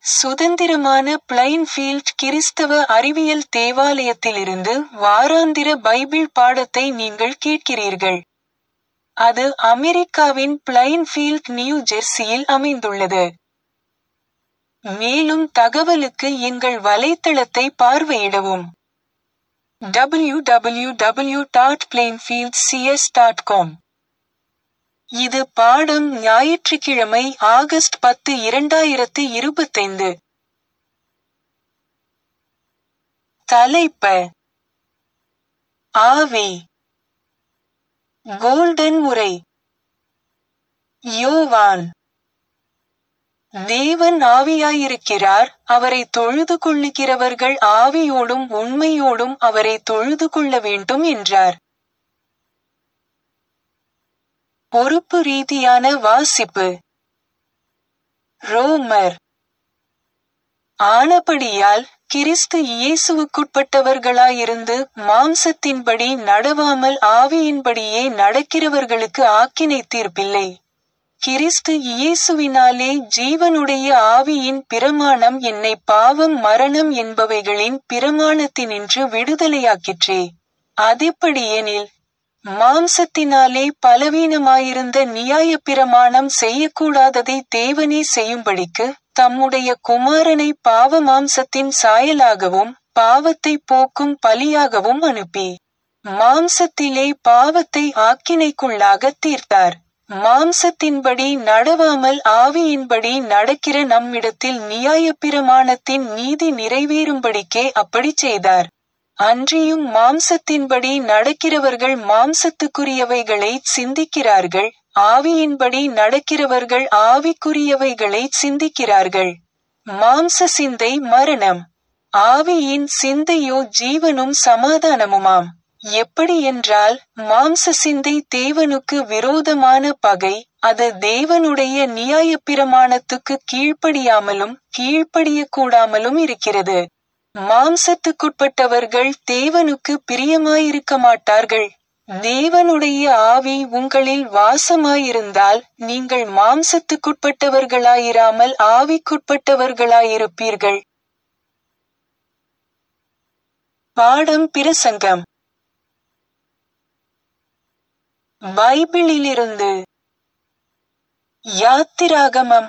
சுதந்திரமான பிளைன்ஃபீல்ட் கிறிஸ்தவ அறிவியல் தேவாலயத்திலிருந்து வாராந்திர பைபிள் பாடத்தை நீங்கள் கேட்கிறீர்கள். அது அமெரிக்காவின் பிளைன்ஃபீல்ட் நியூ ஜெர்சியில் அமைந்துள்ளது. மேலும் தகவலுக்கு எங்கள் வலைத்தளத்தை பார்வையிடவும். www.plainfieldcs.com இது பாடம் ஞாயிற்றுக்கிழமை ஆகஸ்ட் பத்து இரண்டாயிரத்து இருபத்தைந்து. தலைப்ப ஆவி கோல்டன் உரை யோவான் தேவன் ஆவியாயிருக்கிறார் அவரை தொழுது கொள்ளுகிறவர்கள் ஆவியோடும் உண்மையோடும் அவரை தொழுது கொள்ள வேண்டும் என்றார். பொறுப்பு ரீதியான வாசிப்பு ரோமர் ஆனபடியால் கிறிஸ்து இயேசுவுக்குட்பட்டவர்களாயிருந்து மாம்சத்தின்படி நடவாமல் ஆவியின்படியே நடக்கிறவர்களுக்கு ஆக்கினை தீர்ப்பில்லை. கிறிஸ்து இயேசுவினாலே ஜீவனுடைய ஆவியின் பிரமாணம் என்னை பாவம் மரணம் என்பவைகளின் பிரமாணத்தினின்று விடுதலையாக்கிற்றே. அதெப்படியெனில் மாம்சத்தினாலே பலவீனமாயிருந்த நியாயப் பிரமாணம் செய்யக்கூடாததை தேவனே செய்யும்படிக்கு தம்முடைய குமாரனை பாவ மாம்சத்தின் சாயலாகவும் பாவத்தைப் போக்கும் பலியாகவும் அனுப்பி மாம்சத்திலே பாவத்தை ஆக்கினைக்குள்ளாகத் தீர்த்தார். மாம்சத்தின்படி நடவாமல் ஆவியின்படி நடக்கிற நம்மிடத்தில் நியாயப்பிரமாணத்தின் நீதி நிறைவேறும்படிக்கே அப்படிச் செய்தார். அன்றியும் மாம்சத்தின்படி நடக்கிறவர்கள் மாம்சத்துக்குரியவைகளைச் சிந்திக்கிறார்கள் ஆவியின்படி நடக்கிறவர்கள் ஆவிக்குரியவைகளைச் சிந்திக்கிறார்கள். மாம்ச சிந்தை மரணம். ஆவியின் சிந்தையோ ஜீவனும் சமாதானமுமாம். எப்படியென்றால் மாம்ச சிந்தை தேவனுக்கு விரோதமான பகை அது தேவனுடைய நியாயப்பிரமாணத்துக்குக் கீழ்ப்படியாமலும் கீழ்ப்படியக்கூடாமலும் இருக்கிறது. மாம்சத்துக்குட்பட்டவர்கள் தேவனுக்கு பிரியமாயிருக்க மாட்டார்கள். தேவனுடைய ஆவி உங்களில் வாசமாயிருந்தால் நீங்கள் மாம்சத்துக்குட்பட்டவர்களாயிராமல் ஆவிக்குட்பட்டவர்களாயிருப்பீர்கள். பாடம் பிரசங்கம் பைபிளிலிருந்து யாத்திராகமம்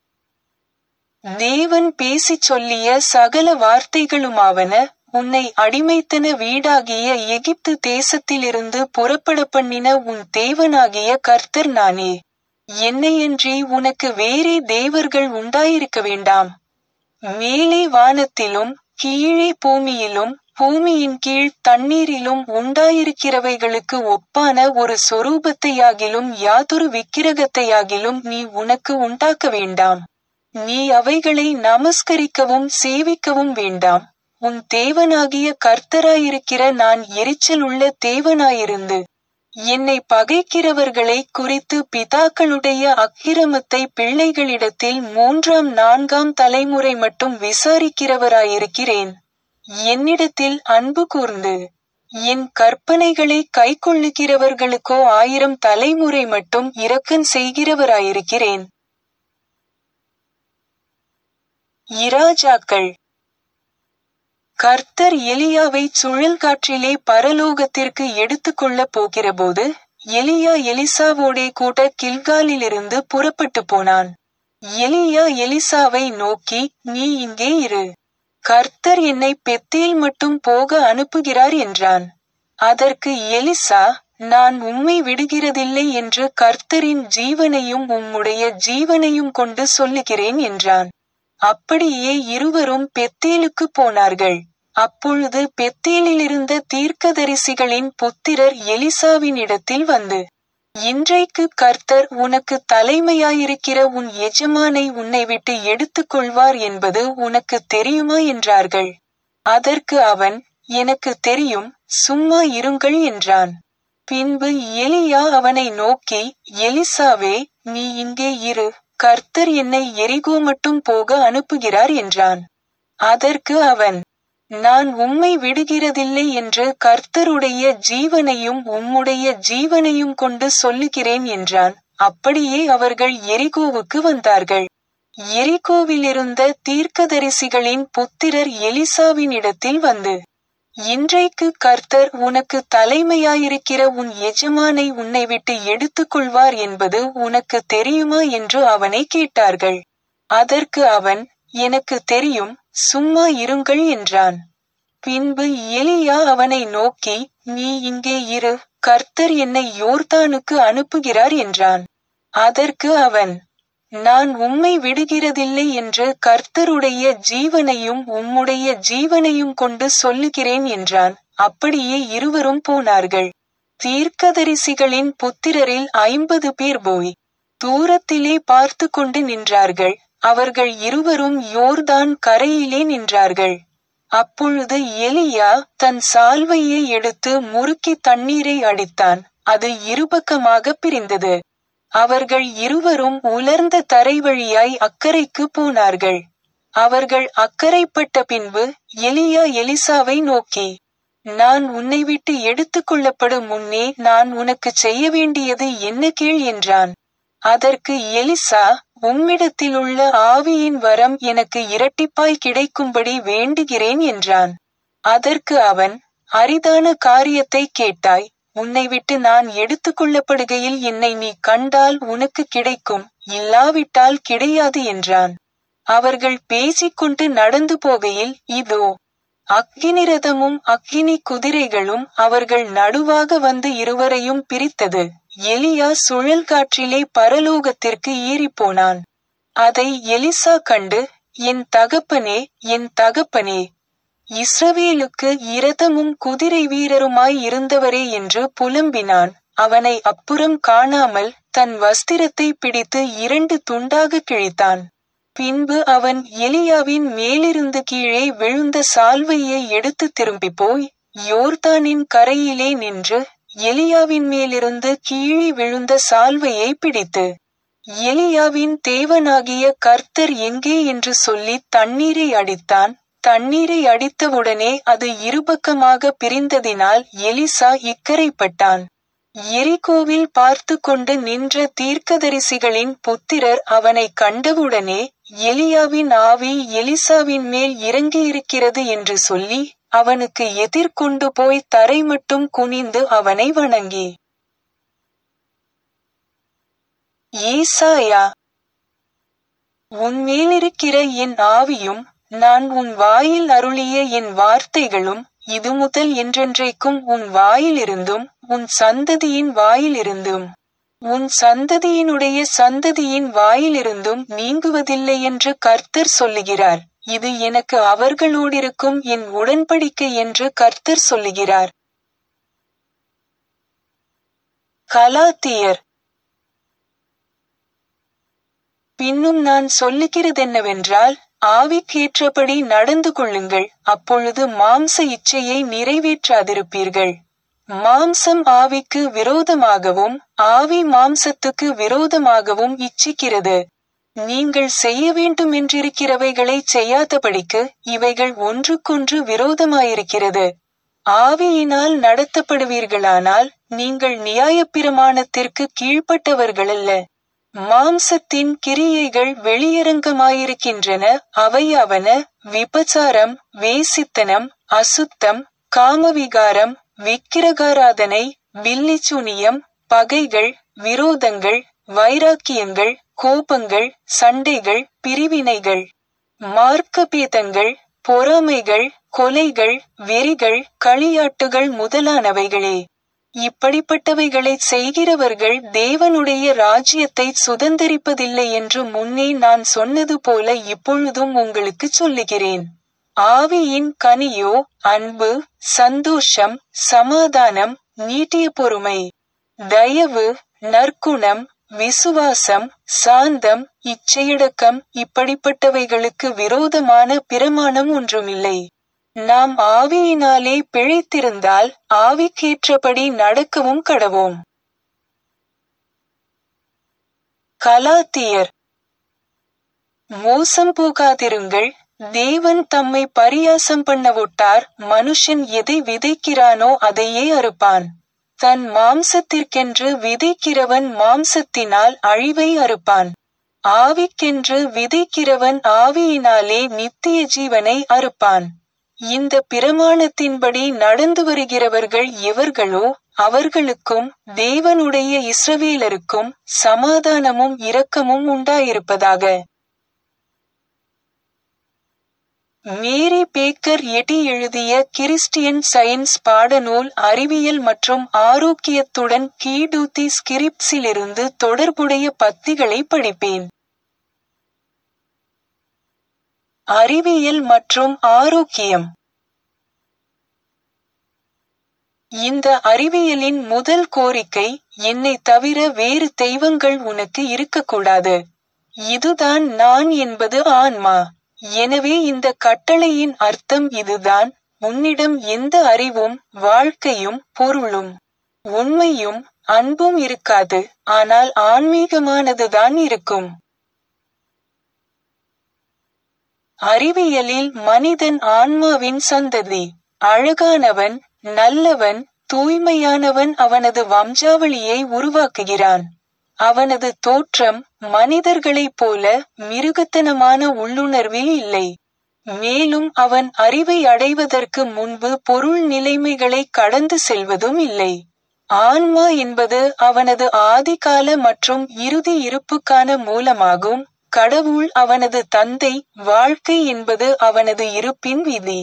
தேவன் பேசிச் சொல்லிய சகல வார்த்தைகளுமாவன உன்னை அடிமைத்தன வீடாகிய எகிப்து தேசத்திலிருந்து புறப்படப்பண்ணின உன் தேவனாகிய கர்த்தர் நானே. என்னையன்றி உனக்கு வேறே தேவர்கள் உண்டாயிருக்க வேண்டாம். மேலே வானத்திலும் கீழே பூமியிலும் பூமியின் கீழ் தண்ணீரிலும் உண்டாயிருக்கிறவைகளுக்கு ஒப்பான ஒரு சொரூபத்தையாகிலும் யாதொரு விக்கிரகத்தையாகிலும் நீ உனக்கு உண்டாக்க வேண்டாம். நீ அவைகளை நமஸ்கரிக்கவும் சேவிக்கவும் வேண்டாம். உன் தேவனாகிய கர்த்தராயிருக்கிற நான் எரிச்சலுள்ள தேவனாயிருந்து என்னை பகைக்கிறவர்களை குறித்து பிதாக்களுடைய அக்கிரமத்தை பிள்ளைகளிடத்தில் மூன்றாம் நான்காம் தலைமுறை மட்டும் விசாரிக்கிறவராயிருக்கிறேன். என்னிடத்தில் அன்பு கூர்ந்து என் கற்பனைகளை கைக்கொள்ளுகிறவர்களுக்கோ ஆயிரம் தலைமுறை மட்டும் இரக்கன் செய்கிறவராயிருக்கிறேன். இராஜாக்கள் கர்த்தர் எலியாவைச் சுழல்காற்றிலே பரலோகத்திற்கு எடுத்துக்கொள்ளப் போகிறபோது எலியா எலிசாவோடே கூட கில்காலிலிருந்து புறப்பட்டுப் போனான். எலியா எலிசாவை நோக்கி நீ இங்கே இரு. கர்த்தர் என்னை பெத்தேல் மட்டும் போக அனுப்புகிறார் என்றான். அதற்கு எலிசா நான் உம்மை விடுகிறதில்லை என்று கர்த்தரின் ஜீவனையும் உம்முடைய ஜீவனையும் கொண்டு சொல்லுகிறேன் என்றான். அப்படியே இருவரும் பெத்தேலுக்குப் போனார்கள். அப்பொழுது பெத்தேலிலிருந்த தீர்க்கதரிசிகளின் புத்திரர் எலிசாவினிடத்தில் வந்து இன்றைக்கு கர்த்தர் உனக்கு தலைமையாயிருக்கிற உன் எஜமானை உன்னை விட்டு எடுத்துக் கொள்வார் என்பது உனக்கு தெரியுமா என்றார்கள். அதற்கு அவன் எனக்கு தெரியும் சும்மா இருங்கள் என்றான். பின்பு எலியா அவனை நோக்கி எலிசாவே நீ இங்கே இரு கர்த்தர் என்னை எரிகோ மட்டும் போக அனுப்புகிறார் என்றான். அதற்கு அவன் நான் உம்மை விடுகிறதில்லை என்று கர்த்தருடைய ஜீவனையும் உம்முடைய ஜீவனையும் கொண்டு சொல்லுகிறேன் என்றான். அப்படியே அவர்கள் எரிகோவுக்கு வந்தார்கள். எரிகோவிலிருந்த தீர்க்கதரிசிகளின் புத்திரர் எலிசாவினிடத்தில் வந்து இன்றைக்கு கர்த்தர் உனக்கு தலைமையாயிருக்கிற உன் எஜமானை உன்னை விட்டு எடுத்துக்கொள்வார் என்பது உனக்கு தெரியுமா என்று அவனை கேட்டார்கள் அதற்கு அவன் எனக்கு தெரியும் சும்மா இருங்கள் என்றான் பின்பு எலியா அவனை நோக்கி நீ இங்கே இரு கர்த்தர் என்னை யோர்தானுக்கு அனுப்புகிறார் என்றான் அதற்கு அவன் நான் உம்மை விடுகிறதில்லை என்று கர்த்தருடைய ஜீவனையும் உம்முடைய ஜீவனையும் கொண்டு சொல்லுகிறேன் என்றான் அப்படியே இருவரும் போனார்கள் தீர்க்கதரிசிகளின் புத்திரரில் ஐம்பது பேர் போய் தூரத்திலே பார்த்து கொண்டு நின்றார்கள் அவர்கள் இருவரும் யோர்தான் கரையிலே நின்றார்கள் அப்பொழுது எலியா தன் சால்வையை எடுத்து முறுக்கி தண்ணீரை அடித்தான் அது இருபக்கமாக பிரிந்தது அவர்கள் இருவரும் உலர்ந்த தரை வழியாய் அக்கறைக்கு போனார்கள் அவர்கள் அக்கறைப்பட்ட பின்பு எலியா எலிசாவை நோக்கி நான் உன்னை விட்டு எடுத்துக் கொள்ளப்படும் முன்னே நான் உனக்கு செய்ய வேண்டியது என்ன கேள் என்றான் அதற்கு எலிசா உம்மிடத்திலுள்ள ஆவியின் வரம் எனக்கு இரட்டிப்பாய் கிடைக்கும்படி வேண்டுகிறேன் என்றான் அதற்கு அவன் அரிதான காரியத்தை கேட்டாய் உன்னை விட்டு நான் எடுத்துக்கொள்ளப்படுகையில் என்னை நீ கண்டால் உனக்கு கிடைக்கும் இல்லாவிட்டால் கிடையாது என்றான் அவர்கள் பேசிக்கொண்டு நடந்து போகையில் இதோ அக்கினி ரதமும் அக்கினி குதிரைகளும் அவர்கள் நடுவாக வந்து இருவரையும் பிரித்தது எலியா சுழல் காற்றிலே பரலோகத்திற்கு ஏறிப்போனான் அதை எலிசா கண்டு என் தகப்பனே என் தகப்பனே இஸ்ரவேலுக்கு இரதமும் குதிரை வீரருமாய் இருந்தவரே என்று புலம்பினான் அவனை அப்புறம் காணாமல் தன் வஸ்திரத்தை பிடித்து இரண்டு துண்டாக கிழித்தான் பின்பு அவன் எலியாவின் மேலிருந்து கீழே விழுந்த சால்வையை எடுத்து திரும்பி போய் யோர்தானின் கரையிலே நின்று எலியாவின் மேலிருந்து கீழே விழுந்த சால்வையை பிடித்து எலியாவின் தேவனாகிய கர்த்தர் எங்கே என்று சொல்லி தண்ணீரை அடித்தான் தண்ணீரை அடித்தவுடனே அது இருபக்கமாக பிரிந்ததினால் எலிசா இக்கரைப்பட்டான் எரிகோவில் பார்த்து கொண்டு நின்ற தீர்க்கதரிசிகளின் புத்திரர் அவனை கண்டவுடனே எலியாவின் ஆவி எலிசாவின் மேல் இறங்கியிருக்கிறது என்று சொல்லி அவனுக்கு எதிர்கொண்டு போய் தரை மட்டும் குனிந்து அவனை வணங்கி ஏசாயா உன் மேலிருக்கிற என் ஆவியும் நான் உன் வாயில் அருளிய என் வார்த்தைகளும் இது முதல் என்றென்றைக்கும் உன் வாயிலிருந்தும் உன் சந்ததியின் வாயிலிருந்தும் உன் சந்ததியினுடைய சந்ததியின் வாயிலிருந்தும் நீங்குவதில்லை என்று கர்த்தர் சொல்லுகிறார் இது எனக்கு அவர்களோடிருக்கும் என் உடன்படிக்கை என்று கர்த்தர் சொல்லுகிறார் கலாத்தியர் பின்னும் நான் சொல்லுகிறதென்னவென்றால் ஆவிக்கேற்றபடி நடந்து கொள்ளுங்கள் அப்பொழுது மாம்ச இச்சையை நிறைவேற்றாதிருப்பீர்கள் மாம்சம் ஆவிக்கு விரோதமாகவும் ஆவி மாம்சத்துக்கு விரோதமாகவும் இச்சிக்கிறது நீங்கள் செய்ய வேண்டும் என்றிருக்கிறவைகளை செய்யாதபடிக்கு இவைகள் ஒன்றுக்கொன்று விரோதமாயிருக்கிறது ஆவியினால் நடத்தப்படுவீர்களானால் நீங்கள் நியாயப்பிரமாணத்திற்கு கீழ்ப்பட்டவர்களல்ல மாம்சத்தின் கிரியைகள் வெளியரங்கமாயிருக்கின்றன அவையாவன விபச்சாரம் வேசித்தனம் அசுத்தம் காமவிகாரம் விக்கிரகாராதனை வில்லிச்சுனியம் பகைகள் விரோதங்கள் வைராக்கியங்கள் கோபங்கள் சண்டைகள் பிரிவினைகள் மார்க்கபேதங்கள் பொறாமைகள் கொலைகள் வெறிகள் களியாட்டுகள் முதலானவைகளே இப்படிப்பட்டவைகளைச் செய்கிறவர்கள் தேவனுடைய ராஜ்யத்தை சுதந்தரிப்பதில்லை என்று முன்னே நான் சொன்னது போல இப்பொழுதும் உங்களுக்குச் சொல்லுகிறேன் ஆவியின் கனியோ அன்பு சந்தோஷம் சமாதானம் நீட்டிய பொறுமை தயவு நற்குணம் விசுவாசம் சாந்தம் இச்சையடக்கம் இப்படிப்பட்டவைகளுக்கு விரோதமான பிரமாணம் ஒன்றுமில்லை நாம் ஆவியினாலே பிழைத்திருந்தால் ஆவிக்கேற்றபடி நடக்கவும் கடவோம் கலாத்தியர் மோசம் போகாதிருங்கள் தேவன் தம்மை பரியாசம் பண்ணவுட்டார் மனுஷன் எதை விதைக்கிறானோ அதையே அறுப்பான் தன் மாம்சத்திற்கென்று விதைக்கிறவன் மாம்சத்தினால் அழிவை அறுப்பான் ஆவிக்கென்று விதைக்கிறவன் ஆவியினாலே நித்திய ஜீவனை அறுப்பான் இந்த பிரமாணத்தின்படி நடந்து வருகிறவர்கள் எவர்களோ அவர்களுக்கும் தேவனுடைய இஸ்ரவேலருக்கும் சமாதானமும் இரக்கமும் உண்டாயிருப்பதாக மேரி பேக்கர் எட்டி எழுதிய கிறிஸ்டியன் சயின்ஸ் பாடநூல் அறிவியல் மற்றும் ஆரோக்கியத்துடன் கீடூத்தி ஸ்கிரிப்ஸிலிருந்து தொடர்புடைய பத்திகளை படிப்பேன் அறிவியல் மற்றும் ஆரோக்கியம் இந்த அறிவியலின் முதல் கோரிக்கை என்னை தவிர வேறு தெய்வங்கள் உனக்கு இருக்கக்கூடாது இதுதான் நான் என்பது ஆன்மா எனவே இந்த கட்டளையின் அர்த்தம் இதுதான் உன்னிடம் எந்த அறிவும் வாழ்க்கையும் பொருளும் உண்மையும் அன்பும் இருக்காது ஆனால் ஆன்மீகமானதுதான் இருக்கும் அறிவியலில் மனிதன் ஆன்மாவின் சந்ததி அழகானவன் நல்லவன் தூய்மையானவன் அவனது வம்சாவளியை உருவாக்குகிறான் அவனது தோற்றம் மனிதர்களைப் போல மிருகத்தனமான உள்ளுணர்வில் இல்லை மேலும் அவன் அறிவை அடைவதற்கு முன்பு பொருள் நிலைமைகளை கடந்து செல்வதும் இல்லை ஆன்மா என்பது அவனது ஆதிகால மற்றும் இறுதி இருப்புக்கான மூலமாகும் கடவுள் அவனது தந்தை வாழ்க்கை என்பது அவனது இருப்பின் விதி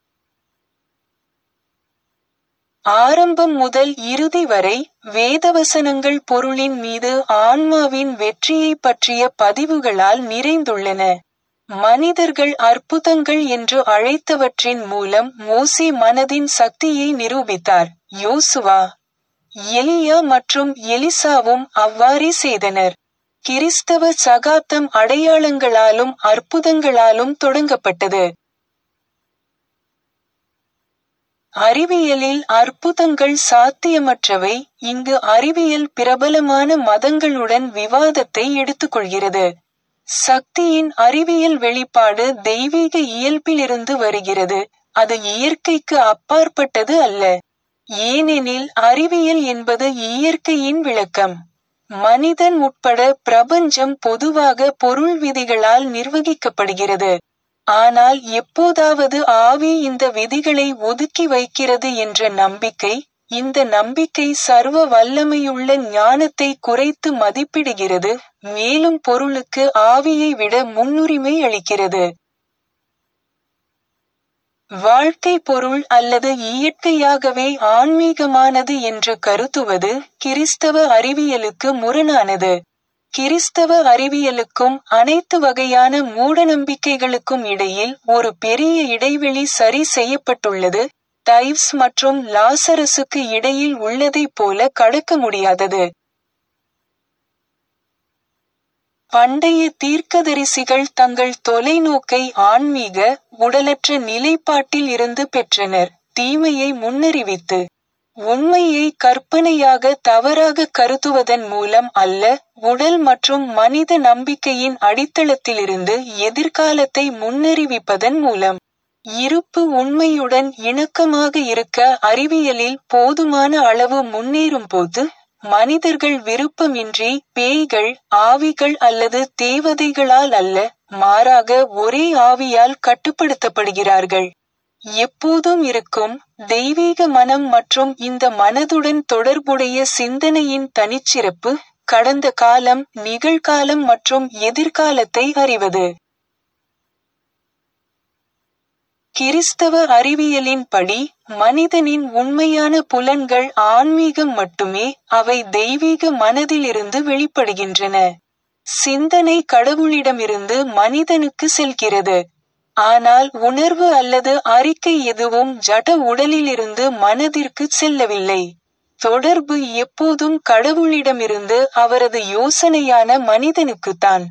ஆரம்பம் முதல் இறுதி வரை வேதவசனங்கள் பொருளின் மீது ஆன்மாவின் வெற்றியை பற்றிய பதிவுகளால் நிறைந்துள்ளன மனிதர்கள் அற்புதங்கள் என்று அழைத்தவற்றின் மூலம் மோசே மனதின் சக்தியை நிரூபித்தார் யோசுவா எலியா மற்றும் எலிசாவும் அவ்வாறே செய்தனர் கிறிஸ்தவ சகாப்தம் அடையாளங்களாலும் அற்புதங்களாலும் தொடங்கப்பட்டது அறிவியலில் அற்புதங்கள் சாத்தியமற்றவை இங்கு அறிவியல் பிரபலமான மதங்களுடன் விவாதத்தை எடுத்துக்கொள்கிறது சக்தியின் அறிவியல் வெளிப்பாடு தெய்வீக இயல்பிலிருந்து வருகிறது அது இயற்கைக்கு அப்பாற்பட்டது அல்ல ஏனெனில் அறிவியல் என்பது இயற்கையின் விளக்கம் மனிதன் உட்பட பிரபஞ்சம் பொதுவாக பொருள் விதிகளால் நிர்வகிக்கப்படுகிறது ஆனால் எப்போதாவது ஆவி இந்த விதிகளை ஒதுக்கி வைக்கிறது என்ற நம்பிக்கை இந்த நம்பிக்கை சர்வ வல்லமையுள்ள ஞானத்தை குறைத்து மதிப்பிடுகிறது மேலும் பொருளுக்கு ஆவியை விட முன்னுரிமை அளிக்கிறது வாழ்க்கை பொருள் அல்லது இயற்கையாகவே ஆன்மீகமானது என்று கருத்துவது கிறிஸ்தவ அறிவியலுக்கு முரணானது கிறிஸ்தவ அறிவியலுக்கும் அனைத்து வகையான மூடநம்பிக்கைகளுக்கும் இடையில் ஒரு பெரிய இடைவெளி சரி செய்யப்பட்டுள்ளது டைவ்ஸ் மற்றும் லாசரசுக்கு இடையில் உள்ளதைப் போல கடக்க முடியாதது பண்டைய தீர்க்கதரிசிகள் தங்கள் தொலைநோக்கை ஆன்மீக உடலற்ற நிலைப்பாட்டில் இருந்து பெற்றனர் தீமையை முன்னறிவித்து உண்மையை கற்பனையாக தவறாக கருதுவதன் மூலம் அல்ல உடல் மற்றும் மனித நம்பிக்கையின் அடித்தளத்திலிருந்து எதிர்காலத்தை முன்னறிவிப்பதன் மூலம் இருப்பு உண்மையுடன் இணக்கமாக இருக்க அறிவியலில் போதுமான அளவு முன்னேறும் போது மனிதர்கள் விருப்பமின்றி பேய்கள் ஆவிகள் அல்லது தேவதைகளால் அல்ல மாறாக ஒரே ஆவியால் கட்டுப்படுத்தப்படுகிறார்கள் எப்போதும் இருக்கும் தெய்வீக மனம் மற்றும் இந்த மனதுடன் தொடர்புடைய சிந்தனையின் தனிச்சிறப்பு கடந்த காலம் நிகழ்காலம் மற்றும் எதிர்காலத்தை அறிவது கிறிஸ்தவ அறிவியலின்படி மனிதனின் உண்மையான புலன்கள் ஆன்மீகம் மட்டுமே அவை தெய்வீக மனதிலிருந்து வெளிப்படுகின்றன சிந்தனை கடவுளிடமிருந்து மனிதனுக்கு செல்கிறது ஆனால் உணர்வு அல்லது அறிக்கை எதுவும் ஜட உடலிலிருந்து மனதிற்கு செல்லவில்லை தொடர்பு எப்போதும் கடவுளிடமிருந்து அவரது யோசனையான மனிதனுக்குத்தான்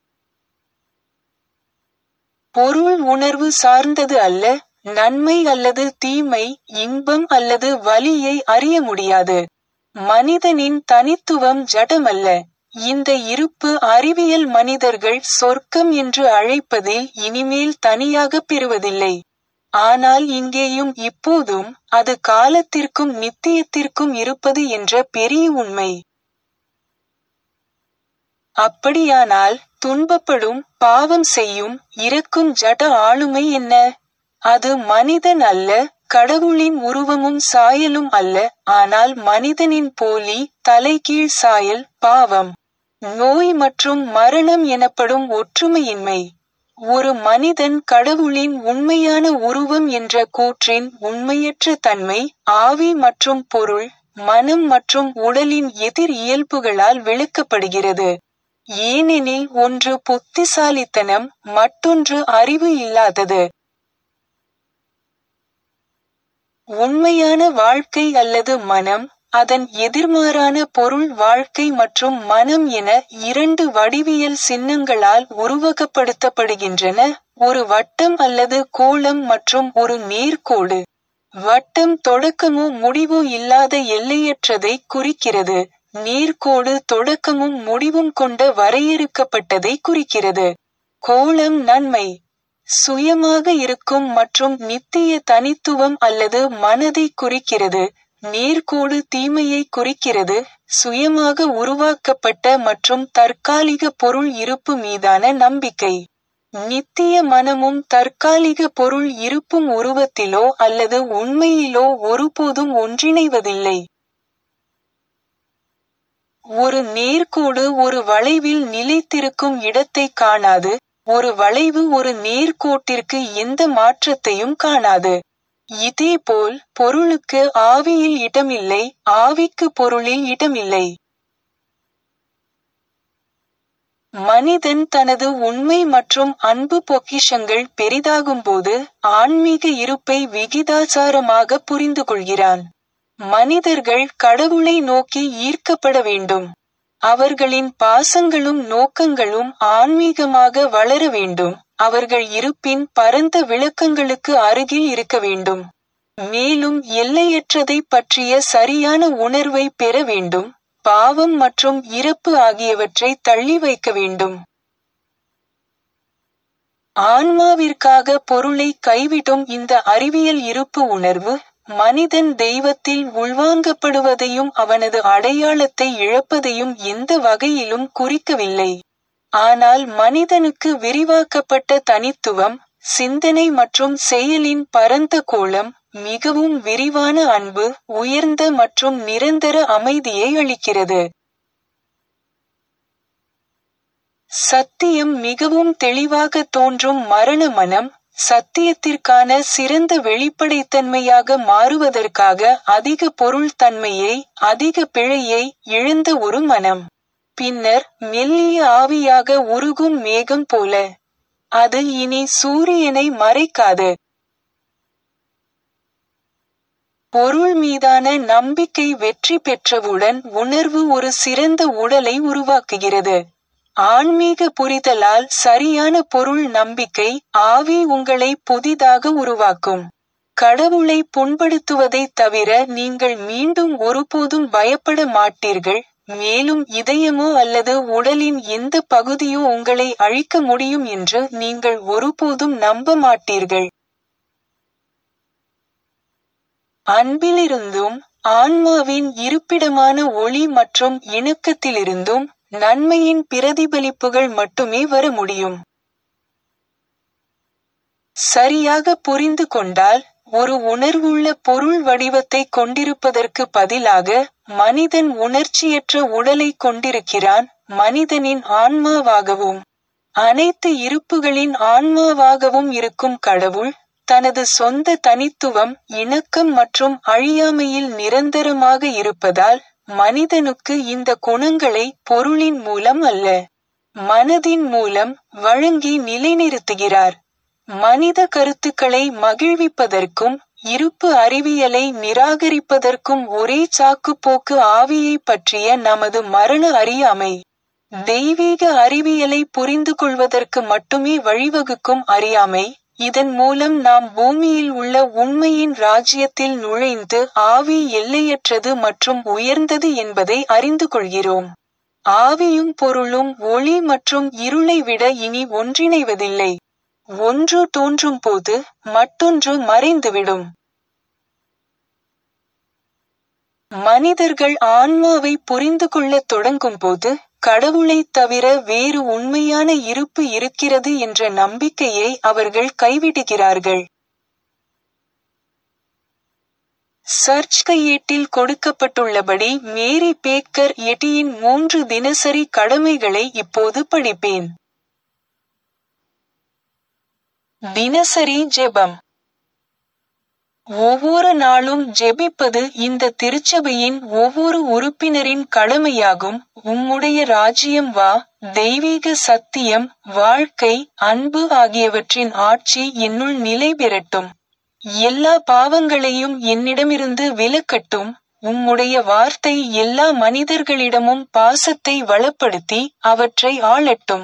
பொருள் உணர்வு சார்ந்தது அல்ல நன்மை அல்லது தீமை இன்பம் அல்லது வலியை அறிய முடியாது மனிதனின் தனித்துவம் ஜடமல்ல இந்த இருப்பு அறிவியல் மனிதர்கள் சொர்க்கம் என்று அழைப்பதில் இனிமேல் தனியாக பெறுவதில்லை ஆனால் இங்கேயும் இப்போதும் அது காலத்திற்கும் நித்தியத்திற்கும் இருப்பது என்ற பெரிய உண்மை அப்படியானால் துன்பப்படும் பாவம் செய்யும் இறக்கும் ஜட ஆளுமை என்ன அது மனிதன் அல்ல கடவுளின் உருவமும் சாயலும் அல்ல ஆனால் மனிதனின் போலி தலைகீழ் சாயல் பாவம் நோய் மற்றும் மரணம் எனப்படும் ஒற்றுமையின்மை ஒரு மனிதன் கடவுளின் உண்மையான உருவம் என்ற கூற்றின் உண்மையற்ற தன்மை ஆவி மற்றும் பொருள் மனம் மற்றும் உடலின் எதிர் இயல்புகளால் விளக்கப்படுகிறது ஏனெனில் ஒன்று புத்திசாலித்தனம் மற்றொன்று அறிவு இல்லாதது உண்மையான வாழ்க்கை அல்லது மனம் அதன் எதிர்மாறான பொருள் வாழ்க்கை மற்றும் மனம் என இரண்டு வடிவியல் சின்னங்களால் உருவகப்படுத்தப்படுகின்றன ஒரு வட்டம் அல்லது கோளம் மற்றும் ஒரு நேர்கோடு வட்டம் தொடக்கமோ முடிவோ இல்லாத எல்லையற்றதை குறிக்கிறது நேர்கோடு தொடக்கமும் முடிவும் கொண்ட வரையறுக்கப்பட்டதை குறிக்கிறது கோளம் நன்மை சுயமாக இருக்கும் மற்றும் நித்திய தனித்துவம் அல்லது மனதை குறிக்கிறது நேர்கோடு தீமையை குறிக்கிறது சுயமாக உருவாக்கப்பட்ட மற்றும் தற்காலிக பொருள் இருப்பு மீதான நம்பிக்கை நித்திய மனமும் தற்காலிக பொருள் இருப்பும் உருவத்திலோ அல்லது உண்மையிலோ ஒருபோதும் ஒன்றிணைவதில்லை ஒரு நேர்கோடு ஒரு வளைவில் நிலைத்திருக்கும் இடத்தை காணாது ஒரு வளைவு ஒரு நேர்கோட்டிற்கு எந்த மாற்றத்தையும் காணாது இதேபோல் பொருளுக்கு ஆவியில் இடமில்லை ஆவிக்கு பொருளில் இடமில்லை மனிதன் தனது உண்மை மற்றும் அன்பு பொக்கிஷங்கள் பெரிதாகும்போது ஆன்மீக இருப்பை விகிதாசாரமாக புரிந்து கொள்கிறான் மனிதர்கள் கடவுளை நோக்கி ஈர்க்கப்பட வேண்டும் அவர்களின் பாசங்களும் நோக்கங்களும் ஆன்மீகமாக வளர வேண்டும் அவர்கள் இருப்பின் பரந்த விளக்கங்களுக்கு அருகில் இருக்க வேண்டும் மேலும் எல்லையற்றதை பற்றிய சரியான உணர்வை பெற வேண்டும் பாவம் மற்றும் இறப்பு ஆகியவற்றை தள்ளி வைக்க வேண்டும் ஆன்மாவிற்காக பொருளை கைவிடும் இந்த அறிவியல் இருப்பு உணர்வு மனிதன் தெய்வத்தில் உள்வாங்கப்படுவதையும் அவனது அடையாளத்தை இழப்பதையும் எந்த வகையிலும் குறிக்கவில்லை ஆனால் மனிதனுக்கு விரிவாக்கப்பட்ட தனித்துவம் சிந்தனை மற்றும் செயலின் பரந்த கோளம் மிகவும் விரிவான அன்பு உயர்ந்த மற்றும் நிரந்தர அமைதியை அளிக்கிறது சத்தியம் மிகவும் தெளிவாக தோன்றும் மரண மனம் சத்தியத்திற்கான சிறந்த வெளிப்படைத்தன்மையாக மாறுவதற்காக அதிக பொருள் தன்மையை அதிக பிழையை இழந்த ஒரு மனம் பின்னர் மெல்லிய ஆவியாக உருகும் மேகம் போல அது இனி சூரியனை மறைக்காது பொருள் மீதான நம்பிக்கை வெற்றி பெற்றவுடன் உணர்வு ஒரு சிறந்த உடலை உருவாக்குகிறது ஆன்மீக புரிதலால் சரியான பொருள் நம்பிக்கை ஆவி உங்களை புதிதாக உருவாக்கும் கடவுளை புண்படுத்துவதை தவிர நீங்கள் மீண்டும் ஒருபோதும் பயப்பட மாட்டீர்கள் மேலும் இதயமோ அல்லது உடலின் எந்த பகுதியோ உங்களை அழிக்க முடியும் என்று நீங்கள் ஒருபோதும் நம்ப மாட்டீர்கள் அன்பிலிருந்தும் ஆன்மாவின் இருப்பிடமான ஒளி மற்றும் இணக்கத்திலிருந்தும் நன்மையின் பிரதிபலிப்புகள் மட்டுமே வர முடியும் சரியாக புரிந்து கொண்டால் ஒரு உணர்வுள்ள பொருள் வடிவத்தை கொண்டிருப்பதற்கு பதிலாக மனிதன் உணர்ச்சியற்ற உடலை கொண்டிருக்கிறான் மனிதனின் ஆன்மாவாகவும் அனைத்து இருப்புகளின் ஆன்மாவாகவும் இருக்கும் கடவுள் தனது சொந்த தனித்துவம் இணக்கம் மற்றும் அழியாமையில் நிரந்தரமாக இருப்பதால் மனிதனுக்கு இந்த குணங்களை பொருளின் மூலம் அல்ல மனதின் மூலம் வழங்கி நிலைநிறுத்துகிறார் மனித கருத்துக்களை மகிழ்விப்பதற்கும் இருப்பு அறிவியலை நிராகரிப்பதற்கும் ஒரே சாக்குப்போக்கு ஆவியை பற்றிய நமது மரண அறியாமை தெய்வீக அறிவியலை புரிந்து கொள்வதற்கு மட்டுமே வழிவகுக்கும் அறியாமை இதன் மூலம் நாம் பூமியில் உள்ள உண்மையின் ராஜ்யத்தில் நுழைந்து ஆவி எல்லையற்றது மற்றும் உயர்ந்தது என்பதை அறிந்து கொள்கிறோம் ஆவியும் பொருளும் ஒளி மற்றும் இருளை விட இனி ஒன்றிணைவதில்லை ஒன்று தோன்றும் போது மற்றொன்று மறைந்துவிடும் மனிதர்கள் ஆன்மாவை புரிந்து கொள்ளத் தொடங்கும் போது கடவுளைத் தவிர வேறு உண்மையான இருப்பு இருக்கிறது என்ற நம்பிக்கையை அவர்கள் கைவிடுகிறார்கள் சர்ச் கையேட்டில் கொடுக்கப்பட்டுள்ளபடி மேரி பேக்கர் எட்டியின் மூன்று தினசரி கடமைகளை இப்போது படிப்பேன் தினசரி ஜெபம் ஒவ்வொரு நாளும் ஜெபிப்பது இந்த திருச்சபையின் ஒவ்வொரு உறுப்பினரின் கடமையாகும் உம்முடைய ராஜ்யம் வா தெய்வீக சத்தியம் வாழ்க்கை அன்பு ஆகியவற்றின் ஆட்சி என்னுள் நிலை பெறட்டும் எல்லா பாவங்களையும் என்னிடமிருந்து விலக்கட்டும் உம்முடைய வார்த்தை எல்லா மனிதர்களிடமும் பாசத்தை வளப்படுத்தி அவற்றை ஆளட்டும்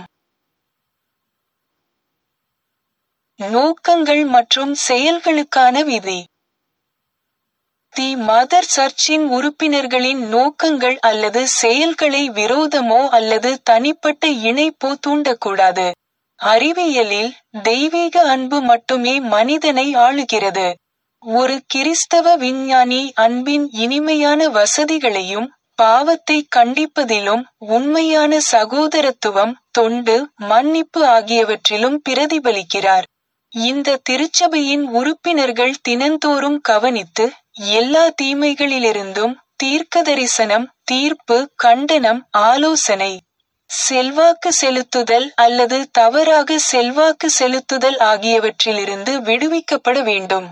நோக்கங்கள் மற்றும் செயல்களுக்கான விதி தி மதர் சர்ச்சின் உறுப்பினர்களின் நோக்கங்கள் அல்லது செயல்களை விரோதமோ அல்லது தனிப்பட்ட இணைப்போ தூண்டக்கூடாது அறிவியலில் தெய்வீக அன்பு மட்டுமே மனிதனை ஆளுகிறது ஒரு கிறிஸ்தவ விஞ்ஞானி அன்பின் இனிமையான வசதிகளையும் பாவத்தை கண்டிப்பதிலும் உண்மையான சகோதரத்துவம் தொண்டு மன்னிப்பு ஆகியவற்றிலும் பிரதிபலிக்கிறார் இந்த திருச்சபையின் உறுப்பினர்கள் தினந்தோறும் கவனித்து எல்லா தீமைகளிலிருந்தும் தீர்க்கதரிசனம் தீர்ப்பு கண்டனம் ஆலோசனை செல்வாக்கு செலுத்துதல் அல்லது தவறாக செல்வாக்கு செலுத்துதல் ஆகியவற்றிலிருந்து விடுவிக்கப்பட வேண்டும்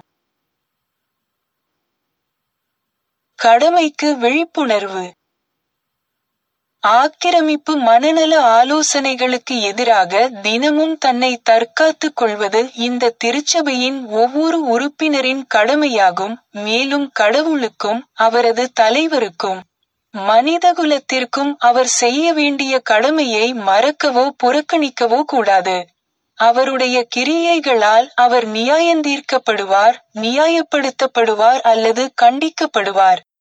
கடமைக்கு விழிப்புணர்வு ஆக்கிரமிப்பு மனநல ஆலோசனைகளுக்கு எதிராக தினமும் தன்னை தற்காத்துக் கொள்வது இந்த திருச்சபையின் ஒவ்வொரு உறுப்பினரின் கடமையாகும் மேலும் கடவுளுக்கும் அவரது தலைவருக்கும் மனிதகுலத்திற்கும் அவர் செய்ய வேண்டிய கடமையை மறக்கவோ புறக்கணிக்கவோ கூடாது அவருடைய கிரியைகளால் அவர் நியாயந்தீர்க்கப்படுவார் நியாயப்படுத்தப்படுவார் அல்லது கண்டிக்கப்படுவார்